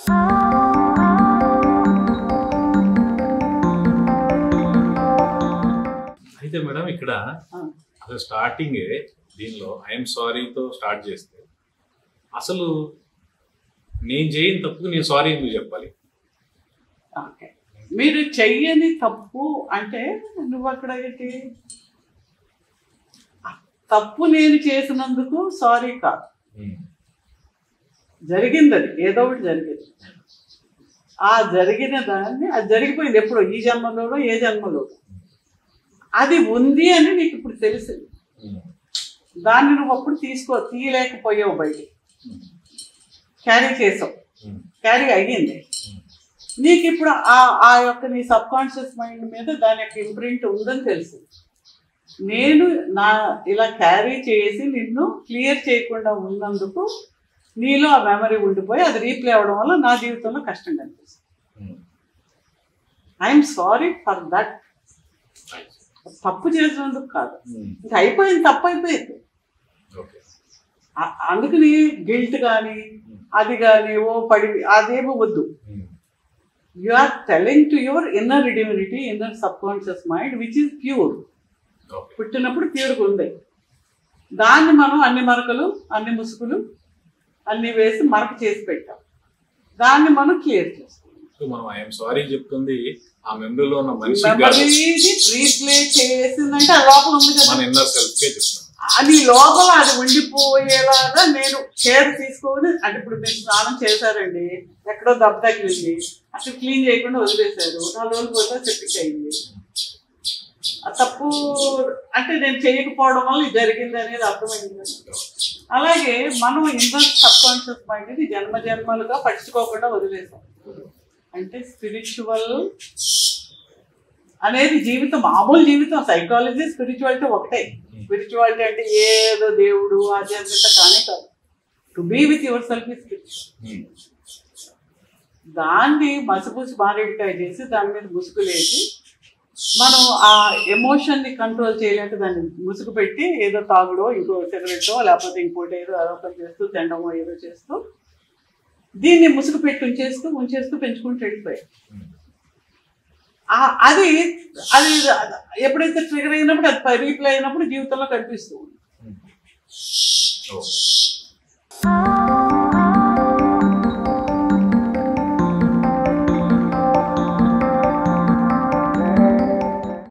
అయితే మేడం ఇక్కడ ఆ. అసలు స్టార్టింగ్ దీనిలో ఐఎమ్ సారీతో స్టార్ట్ చేస్తే అసలు నేను చేయని తప్పుకు నేను సారీ ఎందుకు చెప్పాలి ఓకే మీరు చెయ్యని తప్పు అంటే నువ్వు అక్కడ ఏంటి ఆ తప్పు నేను చేసినందుకు సారీ కాదు ఉమ్. జరిగింది అది ఏదో ఒకటి జరిగింది ఆ జరిగిన దాన్ని అది జరిగిపోయింది ఎప్పుడో ఈ జన్మలోనో ఏ జన్మలో అది ఉంది అని నీకు ఇప్పుడు తెలిసింది ఉమ్. దాన్ని నువ్వు అప్పుడు తీసుకో తీయలేకపోయావు బయట క్యారీ చేసావు ఉమ్. క్యారీ అయ్యింది ఉమ్. నీకు ఇప్పుడు ఆ ఆ యొక్క నీ సబ్ కాన్షియస్ మైండ్ మీద దాని యొక్క ఇంప్రింట్ ఉందని తెలుసు నేను నా ఇలా క్యారీ చేసి నిన్ను క్లియర్ చేయకుండా ఉన్నందుకు నీలో ఆ మెమరీ ఉండిపోయి అది రీప్లే అవ్వడం వల్ల నా జీవితంలో కష్టం కనిపిస్తుంది um. I'm sorry for that Nice. తప్పు చేసినందుకు కాదు ఉమ్. ఇంకా అయిపోయింది తప్పు అయిపోయింది ఓకే ఆ- అందుకని గిల్ట్ కానీ అది కానీ ఓ పడి అదేమో వద్దు um. You are telling to your inner divinity inner subconscious mind which is pure okay పుట్టినప్పుడు ప్యూర్గా ఉంది దాన్ని మనం అన్ని మరకలు అన్ని ముసుగులు అన్ని వేసి మరక చేసి పెట్టాం దాన్ని మనం క్లియర్ చేస్తాం సో మనం ఐఎమ్ సారీ చెప్తుంది ఆ మెమరీలో ఉన్న మనిషి కాదు మెమరీని రీప్లే చేసిందంటే ఆ లోపల ఉంది కదా మన ఇన్నర్ సెల్ఫ్ కే చెప్తాం అది లోపల అది ఉండిపోయేలాగా నేను కేర్ తీసుకొని అంటే ఇప్పుడు మీరు స్నానం చేశారండి ఎక్కడో దెబ్బ తగిలింది అసలు క్లీన్ చేయకుండా వదిలేశారు నాలుగు రోజులు పోతే సెప్టిక్ అయింది ఆ తప్పు అంటే నేను చేయకపోవడం వల్ల ఇది జరిగింది అనేది అర్థమైంది కదా. అలాగే మనం ఇన్నర్ సబ్ కాన్షియస్ మైండ్ ని జన్మ జన్మలుగా పట్టించుకోకుండా వదిలేసాం అంటే స్పిరిచువల్ అనేది జీవితం మామూలు జీవితం సైకాలజీ స్పిరిచువాలిటీ ఒకటే స్పిరిచువాలిటీ అంటే ఏదో దేవుడు ఆధ్యాత్మికత కానే కాదు to be with yourself is um. దాన్ని మసిపూసి మారేడికాయ చేసి దాని మీద ముసుగులేసి మనం ఆ ఎమోషన్ ని కంట్రోల్ చేయలేక దాన్ని ముసుగు పెట్టి ఏదో తాగుడో ఇంకో సిగరెట్టో లేకపోతే ఇంకోటి ఏదో ఆరోపణ చేస్తూ తినడమో ఏదో చేస్తూ దీన్ని ముసుగు పెట్టి ఉంచేస్తూ ఉంచేస్తూ పెంచుకుంటూ వెళ్ళిపోయాయి ఉమ్. ఆ- అది అది ఎప్పుడైతే ట్రిగర్ అయినప్పుడు అది రీప్లే అయినప్పుడు జీవితంలో కనిపిస్తూ ఉంది ఉమ్. ఓ